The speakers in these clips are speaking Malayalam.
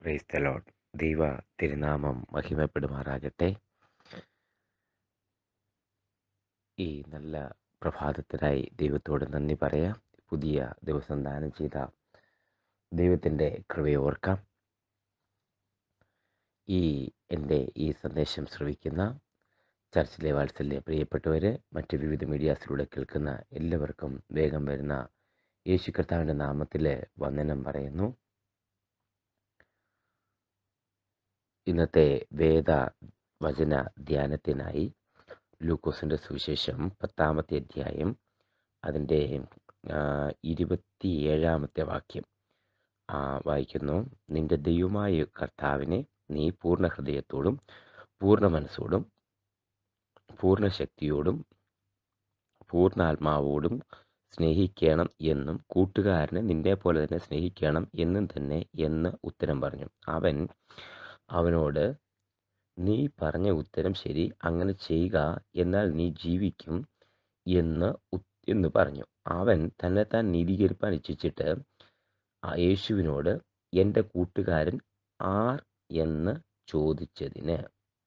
പ്രൈസ് ദ ലോഡ് ദൈവ തിരുനാമം മഹിമപ്പെടുമാറാകട്ടെ ഈ നല്ല പ്രഭാതത്തിനായി ദൈവത്തോട് നന്ദി പറയാം പുതിയ ദിവസം ദാനം ചെയ്ത ദൈവത്തിൻ്റെ കൃപയെ ഓർക്കാം ഈ എൻ്റെ ഈ സന്ദേശം ശ്രവിക്കുന്ന ചർച്ചിലെ വാത്സല്യ പ്രിയപ്പെട്ടവർ മറ്റ് വിവിധ മീഡിയാസിലൂടെ കേൾക്കുന്ന എല്ലാവർക്കും വേഗം വരുന്ന യേശു കർത്താവിൻ്റെ നാമത്തിൽ വന്ദനം പറയുന്നു ഇന്നത്തെ വേദ വചന ധ്യാനത്തിനായി ലൂക്കോസിൻ്റെ സുവിശേഷം പത്താമത്തെ അധ്യായം അതിൻ്റെ ഇരുപത്തിയേഴാമത്തെ വാക്യം ആ, വായിക്കുന്നു നിന്റെ ദൈവമായ കർത്താവിനെ നീ പൂർണ്ണ ഹൃദയത്തോടും പൂർണ്ണ മനസ്സോടും പൂർണ്ണ ശക്തിയോടും പൂർണ്ണ ആത്മാവോടും സ്നേഹിക്കണം എന്നും കൂട്ടുകാരനെ നിന്നെ പോലെ തന്നെ സ്നേഹിക്കണം എന്നും തന്നെ എന്ന് ഉത്തരം പറഞ്ഞു അവൻ അവനോട് നീ പറഞ്ഞ ഉത്തരം ശരി അങ്ങനെ ചെയ്യുക എന്നാൽ നീ ജീവിക്കും എന്ന് ഉ- എന്ന് പറഞ്ഞു അവൻ തന്നെത്താൻ നീതീകരിപ്പാൻ ഇച്ഛിച്ചിട്ട് ആ യേശുവിനോട് എൻ്റെ കൂട്ടുകാരൻ ആർ എന്ന് ചോദിച്ചതിന്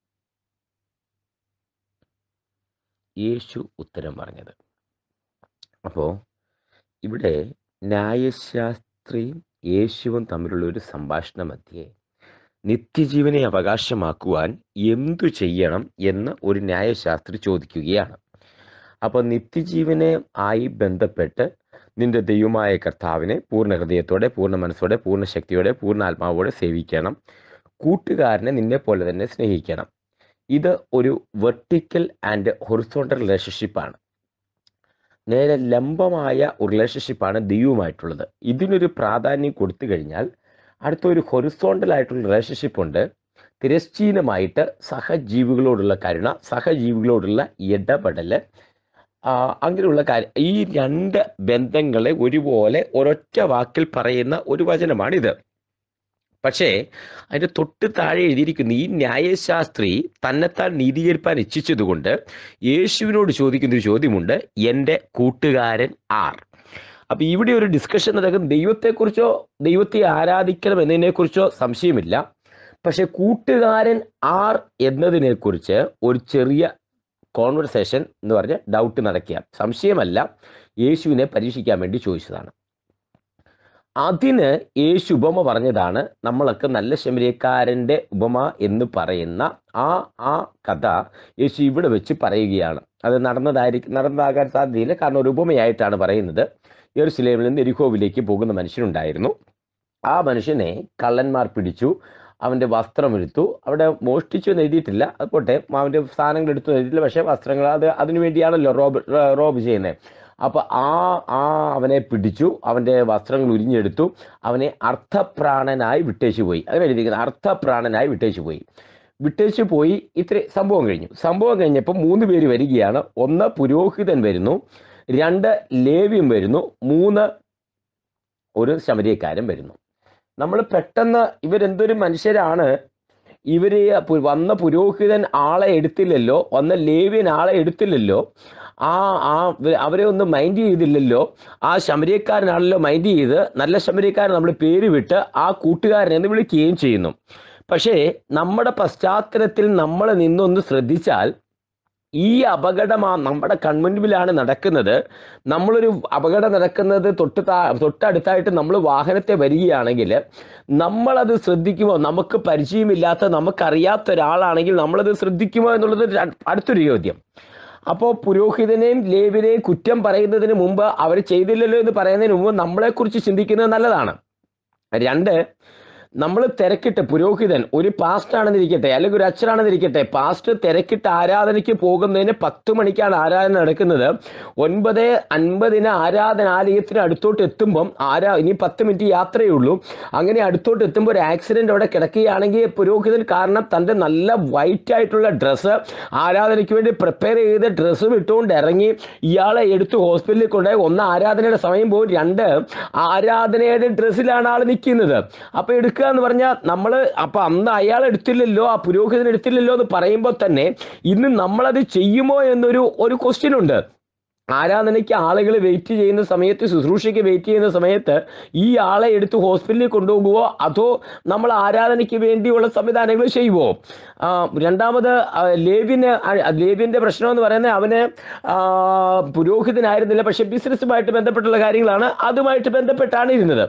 യേശു ഉത്തരം പറഞ്ഞത് അപ്പോൾ ഇവിടെ ന്യായശാസ്ത്രിയും യേശുവും തമ്മിലുള്ള ഒരു സംഭാഷണ മധ്യേ നിത്യജീവനെ അവകാശമാക്കുവാൻ എന്തു ചെയ്യണം എന്ന് ഒരു ന്യായശാസ്ത്രി ചോദിക്കുകയാണ് അപ്പോൾ നിത്യജീവനെ ആയി ബന്ധപ്പെട്ട് നിന്റെ ദൈവമായ കർത്താവിനെ പൂർണ്ണ ഹൃദയത്തോടെ പൂർണ്ണ മനസ്സോടെ പൂർണ്ണ ശക്തിയോടെ പൂർണ്ണ ആത്മാവോടെ സേവിക്കണം കൂട്ടുകാരനെ നിന്നെ പോലെ തന്നെ സ്നേഹിക്കണം ഇത് ഒരു വെർട്ടിക്കൽ ആൻഡ് ഹൊറിസോണ്ടൽ റിലേഷൻഷിപ്പാണ് നേരെ ലംബമായ ഒരു റിലേഷൻഷിപ്പാണ് ദൈവവുമായിട്ടുള്ളത് ഇതിനൊരു പ്രാധാന്യം കൊടുത്തു കഴിഞ്ഞാൽ അടുത്ത ഒരു ഹൊറിസോണ്ടൽ ആയിട്ടുള്ള റിലേഷൻഷിപ്പ് ഉണ്ട് തിരശ്ചീനമായിട്ട് സഹജീവികളോടുള്ള കരുണ സഹജീവികളോടുള്ള ഇടപെടൽ ആ, അങ്ങനെയുള്ള കാര്യം ഈ രണ്ട് ബന്ധങ്ങളെ ഒരുപോലെ ഒരൊറ്റ വാക്കിൽ പറയുന്ന ഒരു വചനമാണിത് പക്ഷേ അതിന്റെ തൊട്ട് താഴെ എഴുതിയിരിക്കുന്ന ഈ ന്യായശാസ്ത്രി തന്നെത്താൻ നീതീകരിപ്പാൻ ഇച്ഛിച്ചതുകൊണ്ട് യേശുവിനോട് ചോദിക്കുന്ന ഒരു ചോദ്യമുണ്ട് എൻ്റെ കൂട്ടുകാരൻ ആർ അപ്പൊ ഇവിടെ ഒരു ഡിസ്കഷൻ നടക്കുന്ന ദൈവത്തെക്കുറിച്ചോ ദൈവത്തെ ആരാധിക്കണം എന്നതിനെക്കുറിച്ചോ സംശയമില്ല പക്ഷെ കൂട്ടുകാരൻ ആർ എന്നതിനെക്കുറിച്ച് ഒരു ചെറിയ കോൺവെർസേഷൻ എന്ന് പറഞ്ഞ ഡൗട്ട് നടക്കുക സംശയമല്ല യേശുവിനെ പരീക്ഷിക്കാൻ വേണ്ടി ചോദിച്ചതാണ് അതിന് യേശു ഉപമ പറഞ്ഞതാണ് നമ്മളൊക്കെ നല്ല ശമരിയക്കാരൻ്റെ ഉപമ എന്ന് പറയുന്ന ആ ആ കഥ യേശു ഇവിടെ വെച്ച് പറയുകയാണ് അത് നടന്നതായിരിക്കും നടന്നതാകാൻ സാധ്യതയില്ല കാരണം ഒരു ഉപമയായിട്ടാണ് പറയുന്നത് യെറുസലേമിൽ നിന്ന് എരിഹോവിലേക്ക് പോകുന്ന മനുഷ്യനുണ്ടായിരുന്നു ആ മനുഷ്യനെ കള്ളന്മാർ പിടിച്ചു അവൻ്റെ വസ്ത്രം എടുത്തു അവിടെ മോഷ്ടിച്ചു എന്ന് എഴുതിയിട്ടില്ല അത് പോട്ടെ അവൻ്റെ സാധനങ്ങൾ എടുത്തു എന്ന് എഴുതിയിട്ടില്ല പക്ഷേ വസ്ത്രങ്ങൾ അത് അതിനു വേണ്ടിയാണല്ലോ റോബ് റോബ് ചെയ്യുന്നത് അപ്പൊ ആ ആ അവനെ പിടിച്ചു അവന്റെ വസ്ത്രങ്ങൾ ഉരിഞ്ഞെടുത്തു അവനെ അർത്ഥപ്രാണനായി വിട്ടേച്ചു പോയി അങ്ങനെ എഴുതിയിരിക്കുന്നത് അർത്ഥപ്രാണനായി വിട്ടേച്ചു പോയി വിട്ടേച്ചു പോയി ഇത്ര സംഭവം കഴിഞ്ഞു സംഭവം കഴിഞ്ഞപ്പോൾ മൂന്ന് പേര് വരികയാണ് ഒന്ന് പുരോഹിതൻ വരുന്നു രണ്ട് ലേവ്യം വരുന്നു മൂന്ന് ഒരു ശമരിയക്കാരൻ വരുന്നു നമ്മൾ പെട്ടെന്ന് ഇവരെന്തൊരു മനുഷ്യരാണ് ഇവര് പു- വന്ന പുരോഹിതൻ ആളെ എടുത്തില്ലല്ലോ വന്ന ലേവ്യൻ ആളെ എടുത്തില്ലല്ലോ ആ ആ ഇവ- അവരെ ഒന്നും മൈൻഡ് ചെയ്തില്ലല്ലോ ആ ശമരിയക്കാരനാണല്ലോ മൈൻഡ് ചെയ്ത് നല്ല ശമരിയക്കാരൻ നമ്മൾ പേര് വിട്ട് ആ കൂട്ടുകാരൻ എന്ന് വിളിക്കുകയും ചെയ്യുന്നു പക്ഷേ നമ്മുടെ പശ്ചാത്തലത്തിൽ നമ്മൾ നിന്നൊന്ന് ശ്രദ്ധിച്ചാൽ ഈ അപകടമാ നമ്മുടെ കൺമുൻപിലാണ് നടക്കുന്നത് നമ്മളൊരു അപകടം നടക്കുന്നത് തൊട്ട് താ തൊട്ടടുത്തായിട്ട് നമ്മൾ വാഹനത്തെ വരികയാണെങ്കിൽ നമ്മളത് ശ്രദ്ധിക്കുമോ നമുക്ക് പരിചയമില്ലാത്ത നമുക്കറിയാത്ത ഒരാളാണെങ്കിൽ നമ്മളത് ശ്രദ്ധിക്കുമോ എന്നുള്ളത് ര- അടുത്തൊരു ചോദ്യം അപ്പോൾ പുരോഹിതനെയും ലേവിനെയും കുറ്റം പറയുന്നതിന് മുമ്പ് അവർ ചെയ്തില്ലല്ലോ എന്ന് പറയുന്നതിന് മുമ്പ് നമ്മളെക്കുറിച്ച് ചിന്തിക്കുന്നത് നല്ലതാണ് രണ്ട് നമ്മൾ തിരക്കിട്ട് പുരോഹിതൻ ഒരു പാസ്റ്റ് ആണെന്നിരിക്കട്ടെ അല്ലെങ്കിൽ ഒരു അച്ഛനാണെന്നിരിക്കട്ടെ പാസ്റ്റ് തിരക്കിട്ട് ആരാധനയ്ക്ക് പോകുന്നതിന് പത്ത് മണിക്കാണ് ആരാധന നടക്കുന്നത് ഒൻപത് അൻപതിന് ആരാധനാലയത്തിന് അടുത്തോട്ട് എത്തുമ്പം ആരാ ഇനി പത്ത് മിനിറ്റ് യാത്രയേ ഉള്ളൂ അങ്ങനെ അടുത്തോട്ട് എത്തുമ്പോൾ ഒരു ആക്സിഡന്റ് അവിടെ കിടക്കുകയാണെങ്കിൽ പുരോഹിതൻ കാരണം തൻ്റെ നല്ല വൈറ്റ് ആയിട്ടുള്ള ഡ്രസ്സ് ആരാധനയ്ക്ക് വേണ്ടി പ്രിപ്പയർ ചെയ്ത് ഡ്രസ്സും ഇട്ടുകൊണ്ട് ഇറങ്ങി ഇയാളെ എടുത്ത് ഹോസ്പിറ്റലിൽ കൊണ്ടുപോയി ഒന്ന് ആരാധനയുടെ സമയം പോകും രണ്ട് ആരാധനയുടെ ഡ്രസ്സിലാണ് ആൾ നിൽക്കുന്നത് അപ്പൊ എടുക്കുക എന്ന് പറഞ്ഞാൽ നമ്മൾ അപ്പൊ അന്ന് അയാൾ എടുത്തില്ലല്ലോ ആ പുരോഹിതൻ എടുത്തില്ലല്ലോ എന്ന് പറയുമ്പോൾ തന്നെ ഇന്ന് നമ്മളത് ചെയ്യുമോ എന്നൊരു ഒരു ക്വസ്റ്റ്യൻ ഉണ്ട് ആരാധനയ്ക്ക് ആളുകൾ വെയിറ്റ് ചെയ്യുന്ന സമയത്ത് ശുശ്രൂഷയ്ക്ക് വെയിറ്റ് ചെയ്യുന്ന സമയത്ത് ഈ ആളെ എടുത്ത് ഹോസ്പിറ്റലിൽ കൊണ്ടുപോകുമോ അതോ നമ്മൾ ആരാധനയ്ക്ക് വേണ്ടിയുള്ള സംവിധാനങ്ങൾ ചെയ്യുമോ ആ, രണ്ടാമത് ആ, ലേവിന് ആ, ലേവിൻ്റെ പ്രശ്നം എന്ന് പറയുന്നത് അവന് ആ, പുരോഹിതനായിരുന്നില്ല പക്ഷെ ബിസിനസ്സുമായിട്ട് ബന്ധപ്പെട്ടുള്ള കാര്യങ്ങളാണ് അതുമായിട്ട് ബന്ധപ്പെട്ടാണ് ഇരുന്നത്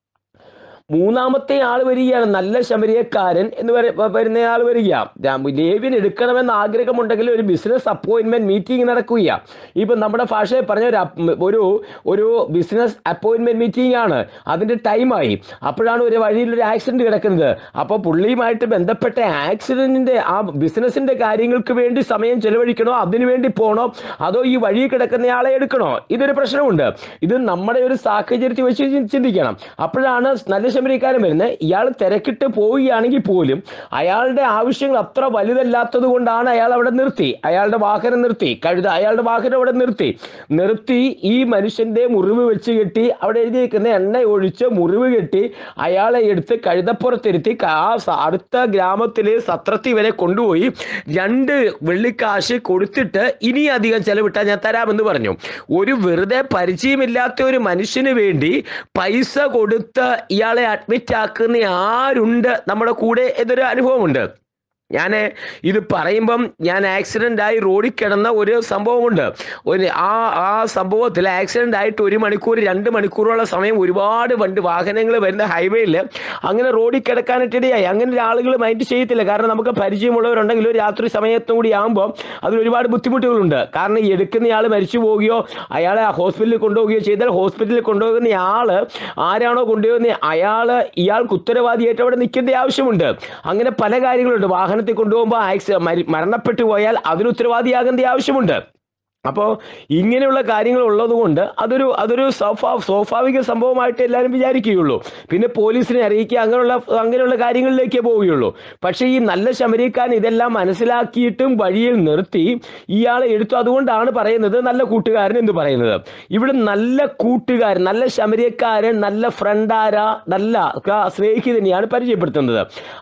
മൂന്നാമത്തെ ആൾ വരികയാണ് നല്ല ശമരിയക്കാരൻ എന്ന് പറ- വരുന്ന ആൾ വരിക രാം- ലേവ്യൻ എടുക്കണമെന്ന് ആഗ്രഹമുണ്ടെങ്കിൽ ഒരു ബിസിനസ് അപ്പോയിന്റ്മെന്റ് മീറ്റിംഗ് നടക്കുകയാണ് ഇപ്പം നമ്മുടെ ഭാഷയിൽ പറഞ്ഞ ഒരു അപ്പ്- ഒരു ഒരു ബിസിനസ് അപ്പോയിന്റ്മെന്റ് മീറ്റിംഗ് ആണ് അതിന്റെ ടൈമായി അപ്പോഴാണ് ഒരു വഴിയിൽ ഒരു ആക്സിഡന്റ് കിടക്കുന്നത് അപ്പോൾ പുള്ളിയുമായിട്ട് ബന്ധപ്പെട്ട ആക്സിഡന്റിന്റെ ആ ബിസിനസിന്റെ കാര്യങ്ങൾക്ക് വേണ്ടി സമയം ചെലവഴിക്കണോ അതിനു വേണ്ടി പോകണോ അതോ ഈ വഴി കിടക്കുന്നയാളെ എടുക്കണോ ഇതൊരു പ്രശ്നമുണ്ട് ഇത് നമ്മുടെ ഒരു സാഹചര്യത്തിൽ വെച്ച് ചി- ചിന്തിക്കണം അപ്പോഴാണ് നല്ല ശമരിക്കാരൻ വരുന്നത് ഇയാൾ തിരക്കിട്ട് പോവുകയാണെങ്കിൽ പോലും അയാളുടെ ആവശ്യങ്ങൾ അത്ര വലുതല്ലാത്തത് കൊണ്ടാണ് അയാൾ അവിടെ നിർത്തി അയാളുടെ വാഹനം നിർത്തി കഴുത അയാളുടെ വാഹനം അവിടെ നിർത്തി നിർത്തി ഈ മനുഷ്യന്റെ മുറിവ് വെച്ച് കെട്ടി അവിടെ എഴുതിയിരിക്കുന്ന എണ്ണ ഒഴിച്ച് മുറിവ് കെട്ടി അയാളെ എടുത്ത് കഴുതപ്പുറത്തിരുത്തി ക- ആ സ- അടുത്ത ഗ്രാമത്തിലെ സത്രത്തിൽ വരെ കൊണ്ടുപോയി രണ്ട് വെള്ളിക്കാശ് കൊടുത്തിട്ട് ഇനി അധികം ചെലവിട്ടാൽ ഞാൻ തരാമെന്ന് പറഞ്ഞു ഒരു വെറുതെ പരിചയമില്ലാത്ത ഒരു മനുഷ്യന് വേണ്ടി പൈസ കൊടുത്ത് ഇയാളെ അഡ്മിറ്റ് ആക്കുന്ന ആരുണ്ട് നമ്മുടെ കൂടെ എന്നൊരു അനുഭവമുണ്ട് ഞാൻ ഇത് പറയുമ്പം ഞാൻ ആക്സിഡൻ്റ് ആയി റോഡിൽ കിടന്ന ഒരു സംഭവമുണ്ട് ഒരു ആ ആ സംഭവത്തിൽ ആക്സിഡൻ്റ് ആയിട്ട് ഒരു മണിക്കൂർ രണ്ട് മണിക്കൂറോളം സമയം ഒരുപാട് വണ്ടി വാഹനങ്ങൾ വരുന്ന ഹൈവേയിൽ അങ്ങനെ റോഡിൽ കിടക്കാനായിട്ടിടയായി അങ്ങനെ ആളുകൾ മൈൻഡ് ചെയ്യത്തില്ല കാരണം നമുക്ക് പരിചയമുള്ളവരുണ്ടെങ്കിൽ ഒരു രാത്രി സമയത്തും കൂടി ആകുമ്പോൾ അതിൽ ഒരുപാട് ബുദ്ധിമുട്ടുകളുണ്ട് കാരണം ഈ എടുക്കുന്നയാൾ മരിച്ചു പോവുകയോ അയാളെ ഹോസ്പിറ്റലിൽ കൊണ്ടുപോവുകയോ ചെയ്താൽ ഹോസ്പിറ്റലിൽ കൊണ്ടുപോകുന്ന ആള് ആരാണോ കൊണ്ടുപോകുന്ന അയാള് ഇയാൾക്ക് ഉത്തരവാദിയായിട്ട് അവിടെ നിൽക്കേണ്ട ആവശ്യമുണ്ട് അങ്ങനെ പല കാര്യങ്ങളുണ്ട് വാഹനത്തിൽ കൊണ്ടുപോകുമ്പോൾ ആക്സി മരി- മരണപ്പെട്ടു പോയാൽ അതിന് ഉത്തരവാദിയാകേണ്ട ആവശ്യമുണ്ട് അപ്പോൾ ഇങ്ങനെയുള്ള കാര്യങ്ങൾ ഉള്ളതുകൊണ്ട് അതൊരു അതൊരു സ്വാഭാ സ്വാഭാവിക സംഭവമായിട്ട് എല്ലാവരും വിചാരിക്കുകയുള്ളൂ പിന്നെ പോലീസിനെ അറിയിക്കുക അങ്ങനെയുള്ള അങ്ങനെയുള്ള കാര്യങ്ങളിലേക്കേ പോവുകയുള്ളൂ പക്ഷേ ഈ നല്ല ശമരിക്കാൻ ഇതെല്ലാം മനസ്സിലാക്കിയിട്ടും വഴിയിൽ നിർത്തി ഇയാളെ എടുത്തു അതുകൊണ്ടാണ് പറയുന്നത് നല്ല കൂട്ടുകാരൻ എന്ന് പറയുന്നത് ഇവിടെ നല്ല കൂട്ടുകാരൻ നല്ല ശമരിയക്കാരൻ നല്ല ഫ്രണ്ടാര നല്ല ക- സ്നേഹിതനെയാണ് പരിചയപ്പെടുത്തുന്നത്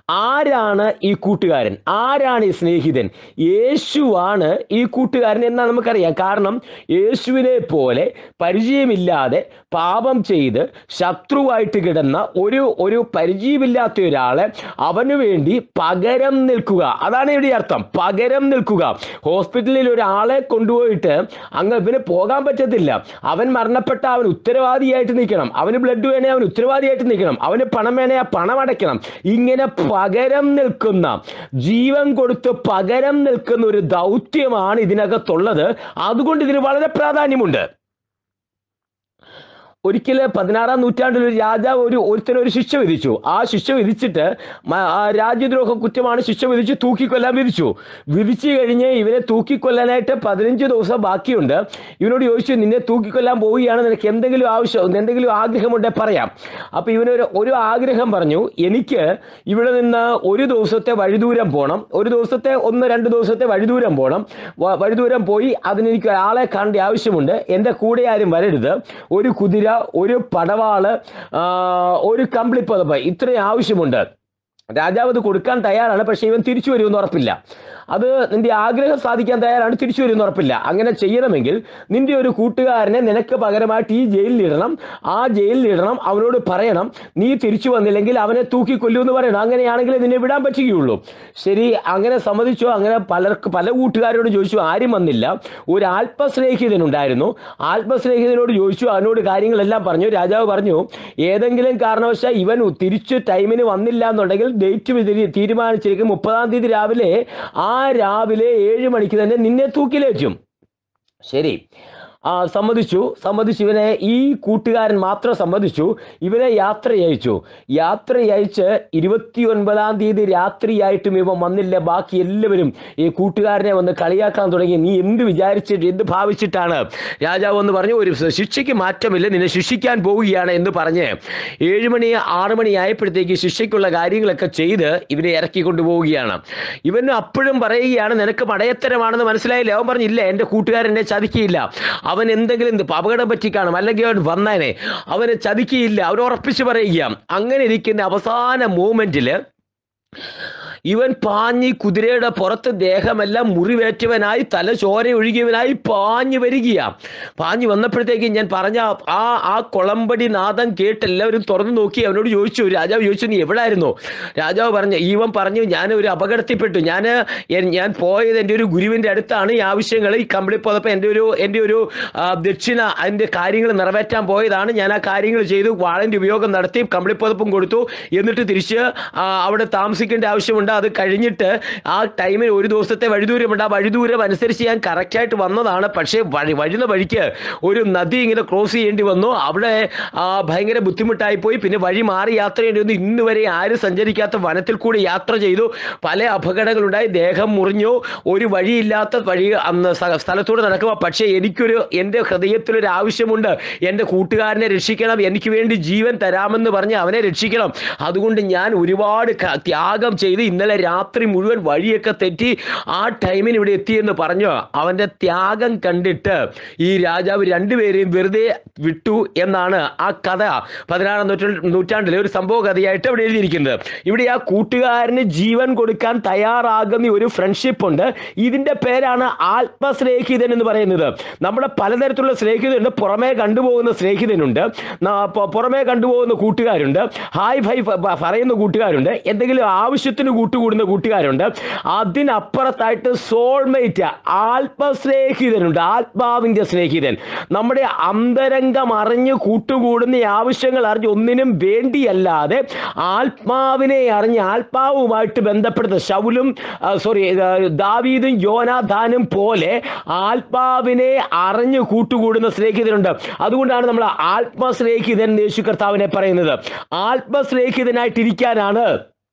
ആരാണ് ഈ കൂട്ടുകാരൻ ആരാണ് ഈ സ്നേഹിതൻ യേശുവാണ് ഈ കൂട്ടുകാരൻ എന്നാണ് നമുക്കറിയാം കാരണം യേശുവിനെ പോലെ പരിചയമില്ലാതെ പാപം ചെയ്ത് ശത്രുവായിട്ട് കിടന്ന ഒരു ഒരു പരിചയമില്ലാത്ത ഒരാളെ അവന് വേണ്ടി പകരം നിൽക്കുക അതാണ് ഇവിടെ അർത്ഥം പകരം നിൽക്കുക ഹോസ്പിറ്റലിൽ ഒരാളെ കൊണ്ടുപോയിട്ട് അങ്ങ് ഇവന് പോകാൻ പറ്റത്തില്ല അവൻ മരണപ്പെട്ട അവൻ ഉത്തരവാദിയായിട്ട് നിൽക്കണം അവന് ബ്ലഡ് വേണേ അവൻ ഉത്തരവാദിയായിട്ട് നിൽക്കണം അവന് പണം വേണേ ആ പണം അടയ്ക്കണം ഇങ്ങനെ പകരം നിൽക്കുന്ന ജീവൻ കൊടുത്ത് പകരം നിൽക്കുന്ന ഒരു ദൗത്യമാണ് ഇതിനകത്തുള്ളത് അതുകൊണ്ട് ഇതിന് വളരെ പ്രാധാന്യമുണ്ട് ഒരിക്കൽ പതിനാറാം നൂറ്റാണ്ടിൽ ഒരു രാജാവ് ഒരു ഒരുത്തന് ഒരു ശിക്ഷ വിധിച്ചു ആ ശിക്ഷ വിധിച്ചിട്ട് മ- ആ രാജ്യദ്രോഹ കുറ്റമാണ് ശിക്ഷ വിധിച്ച് തൂക്കിക്കൊല്ലാൻ വിധിച്ചു വിധിച്ചു കഴിഞ്ഞ് ഇവനെ തൂക്കിക്കൊല്ലാനായിട്ട് പതിനഞ്ച് ദിവസം ബാക്കിയുണ്ട് ഇവനോട് ചോദിച്ചു നിന്നെ തൂക്കിക്കൊല്ലാൻ പോവുകയാണ് നിനക്ക് എന്തെങ്കിലും ആവശ്യം എന്തെങ്കിലും ആഗ്രഹമുണ്ടെ പറയാം അപ്പോൾ ഇവനൊരു ഒരു ആഗ്രഹം പറഞ്ഞു എനിക്ക് ഇവിടെ നിന്ന് ഒരു ദിവസത്തെ വഴിദൂരം പോകണം ഒരു ദിവസത്തെ ഒന്ന് രണ്ട് ദിവസത്തെ വഴിദൂരം പോകണം വ- വഴിദൂരം പോയി അതിനെനിക്ക് ഒരാളെ കാണേണ്ട ആവശ്യമുണ്ട് എൻ്റെ കൂടെ ആരും വരരുത് ഒരു കുതിര ഒരു പടവാള് ആ, ഒരു കമ്പിളിപ്പതപ്പ് ഇത്രയും ആവശ്യമുണ്ട് രാജാവ് അത് കൊടുക്കാൻ തയ്യാറാണ് പക്ഷേ ഇവൻ തിരിച്ചു വരുമെന്ന് ഉറപ്പില്ല അത് നിന്റെ ആഗ്രഹം സാധിക്കാൻ തയ്യാറാണ് തിരിച്ചു വരുമെന്ന് ഉറപ്പില്ല അങ്ങനെ ചെയ്യണമെങ്കിൽ നിന്റെ ഒരു കൂട്ടുകാരനെ നിനക്ക് പകരമായിട്ട് ഈ ജയിലിൽ ഇടണം ആ ജയിലിൽ ഇടണം അവനോട് പറയണം നീ തിരിച്ചു വന്നില്ലെങ്കിൽ അവനെ തൂക്കിക്കൊല്ലുമെന്ന് പറയണം അങ്ങനെയാണെങ്കിൽ നിന്നെ വിടാൻ പറ്റുകയുള്ളൂ ശരി അങ്ങനെ സമ്മതിച്ചു അങ്ങനെ പലർക്ക് പല കൂട്ടുകാരോട് ചോദിച്ചു ആരും വന്നില്ല ഒരു ആത്മസ്നേഹിതനുണ്ടായിരുന്നു ആത്മസ്നേഹിതനോട് ചോദിച്ചു അവനോട് കാര്യങ്ങളെല്ലാം പറഞ്ഞു രാജാവ് പറഞ്ഞു ഏതെങ്കിലും കാരണവശാൽ ഇവൻ തിരിച്ചു ടൈമിന് വന്നില്ല എന്നുണ്ടെങ്കിൽ ഡേറ്റ് തീരുമാനിച്ചിരിക്കും മുപ്പതാം തീയതി രാവിലെ ആ രാവിലെ ഏഴ് മണിക്ക് തന്നെ നിന്നെ തൂക്കിലേറ്റും ശരി ആ സമ്മതിച്ചു സമ്മതിച്ചു ഇവനെ ഈ കൂട്ടുകാരൻ മാത്രം സമ്മതിച്ചു ഇവനെ യാത്ര അയച്ചു യാത്ര അയച്ച് ഇരുപത്തി ഒൻപതാം തീയതി രാത്രിയായിട്ടും ഇവൻ വന്നില്ല ബാക്കി എല്ലാവരും ഈ കൂട്ടുകാരനെ വന്ന് കളിയാക്കാൻ തുടങ്ങി നീ എന്ത് വിചാരിച്ചിട്ട് എന്ത് ഭാവിച്ചിട്ടാണ് രാജാവ് എന്ന് പറഞ്ഞു ഒരു ശിക്ഷയ്ക്ക് മാറ്റമില്ല നിന്നെ ശിക്ഷിക്കാൻ പോവുകയാണ് എന്ന് പറഞ്ഞ് ഏഴ് മണി ആറ് മണി ആയപ്പോഴത്തേക്ക് ശിക്ഷയ്ക്കുള്ള കാര്യങ്ങളൊക്കെ ചെയ്ത് ഇവനെ ഇറക്കി കൊണ്ടുപോവുകയാണ് ഇവന് അപ്പോഴും പറയുകയാണ് നിനക്ക് മടയത്തരമാണെന്ന് മനസ്സിലായില്ല അവൻ പറഞ്ഞില്ല എൻ്റെ കൂട്ടുകാരൻ എന്നെ ചതിക്കിയില്ല അവൻ എന്തെങ്കിലും ഇത് അപകടം പറ്റി കാണും അല്ലെങ്കിൽ അവൻ വന്നേനെ അവനെ ചതിക്കിയില്ല അവർ ഉറപ്പിച്ച് പറയുക അങ്ങനെ ഇരിക്കുന്ന അവസാന മൂമെന്റിൽ ഇവൻ പാഞ്ഞ് ഈ കുതിരയുടെ പുറത്ത് ദേഹമെല്ലാം മുറിവേറ്റവനായി തല ചോര ഒഴുകിയവനായി പാഞ്ഞു വരികയാ പാഞ്ഞു വന്നപ്പോഴത്തേക്ക് ഞാൻ പറഞ്ഞ ആ ആ കൊളമ്പടി നാദം കേട്ട് എല്ലാവരും തുറന്നു നോക്കി അവനോട് ചോദിച്ചു രാജാവ് ചോദിച്ചു നീ എവിടായിരുന്നു രാജാവ് പറഞ്ഞു ഈവൻ പറഞ്ഞു ഞാൻ ഒരു അപകടത്തിൽപ്പെട്ടു ഞാൻ ഞാൻ പോയത് എൻ്റെ ഒരു ഗുരുവിൻ്റെ അടുത്താണ് ഈ ആവശ്യങ്ങൾ ഈ കമ്പിളി പോയപ്പോൾ എൻ്റെ ഒരു എൻ്റെ ഒരു ആ, ദക്ഷിണ അതിൻ്റെ കാര്യങ്ങൾ നിറവേറ്റാൻ പോയതാണ് ഞാൻ ആ കാര്യങ്ങൾ ചെയ്തു വാളിൻ്റെ ഉപയോഗം നടത്തി കമ്പിളിപ്പുതപ്പും കൊടുത്തു എന്നിട്ട് തിരിച്ച് ആ, അവിടെ താമസിക്കേണ്ട ആവശ്യമുണ്ട് അത് കഴിഞ്ഞിട്ട് ആ ടൈമിൽ ഒരു ദിവസത്തെ വഴിദൂരമുണ്ട് ആ വഴിദൂരം അനുസരിച്ച് ഞാൻ കറക്റ്റായിട്ട് വന്നതാണ് പക്ഷേ വഴി വഴുന്ന വഴിക്ക് ഒരു നദി ഇങ്ങനെ ക്രോസ് ചെയ്യേണ്ടി വന്നു അവിടെ ആ, ഭയങ്കര ബുദ്ധിമുട്ടായി പോയി പിന്നെ വഴി മാറി യാത്ര ചെയ്യേണ്ടി വന്നു ഇന്ന് വരെ ആരും സഞ്ചരിക്കാത്ത വനത്തിൽ കൂടി യാത്ര ചെയ്തു പല അപകടങ്ങളുണ്ടായി ദേഹം മുറിഞ്ഞു ഒരു വഴിയില്ലാത്ത വഴി അന്ന് സ്ഥ- സ്ഥലത്തൂടെ നടക്കുക പക്ഷേ എനിക്കൊരു എൻ്റെ ഹൃദയത്തിലൊരു ആവശ്യമുണ്ട് എൻ്റെ കൂട്ടുകാരനെ രക്ഷിക്കണം എനിക്ക് വേണ്ടി ജീവൻ തരാമെന്ന് പറഞ്ഞ് അവനെ രക്ഷിക്കണം അതുകൊണ്ട് ഞാൻ ഒരുപാട് ക- ത്യാഗം ചെയ്ത് ഇന്നലെ രാത്രി മുഴുവൻ വഴിയൊക്കെ തെറ്റി ആ ടൈമിന് ഇവിടെ എത്തിയെന്ന് പറഞ്ഞു അവൻ്റെ ത്യാഗം കണ്ടിട്ട് ഈ രാജാവ് രണ്ടുപേരെയും വെറുതെ വിട്ടു എന്നാണ് ആ കഥ പതിനാറാം നൂറ്റാണ്ട് നൂറ്റാണ്ടിലെ ഒരു സംഭവ കഥയായിട്ട് അവിടെ എഴുതിയിരിക്കുന്നത് ഇവിടെ ആ കൂട്ടുകാരന് ജീവൻ കൊടുക്കാൻ തയ്യാറാകുന്ന ഒരു ഫ്രണ്ട്ഷിപ്പ് ഉണ്ട് ഇതിന്റെ പേരാണ് ആത്മസ്നേഹിതൻ എന്ന് പറയുന്നത് നമ്മുടെ പലതരത്തിലുള്ള സ്നേഹിതനുണ്ട് പുറമേ കണ്ടുപോകുന്ന സ്നേഹിതനുണ്ട് ന- പു- പുറമേ കണ്ടുപോകുന്ന കൂട്ടുകാരുണ്ട് ഹായ് ഫൈ ഫ- പ- പറയുന്ന കൂട്ടുകാരുണ്ട് എന്തെങ്കിലും ആവശ്യത്തിന് കൂട്ടുകൂടുന്ന കൂട്ടുകാരുണ്ട് അതിനപ്പുറത്തായിട്ട് സോൾമേറ്റ് ആത്മസ്നേഹിതനുണ്ട് ആത്മാവിന്റെ സ്നേഹിതൻ നമ്മുടെ അന്തരംഗം അറിഞ്ഞ് കൂട്ടുകൂടുന്ന ഈ ആവശ്യങ്ങൾ അറിഞ്ഞ് ഒന്നിനും വേണ്ടിയല്ലാതെ ആത്മാവിനെ അറിഞ്ഞ് ആത്മാവുമായിട്ട് ബന്ധപ്പെടുന്ന ശൗലും സോറി ദാവീദും യോനാദാനും പോലെ ആത്മാവിനെ അറിഞ്ഞ് കൂട്ടുകൂടുന്ന സ്നേഹിതനുണ്ട് അതുകൊണ്ടാണ് നമ്മൾ ആത്മസ്നേഹിതൻ എന്ന് യേശു കർത്താവിനെ പറയുന്നത് ആത്മസ്നേഹിതനായിട്ടിരിക്കാനാണ്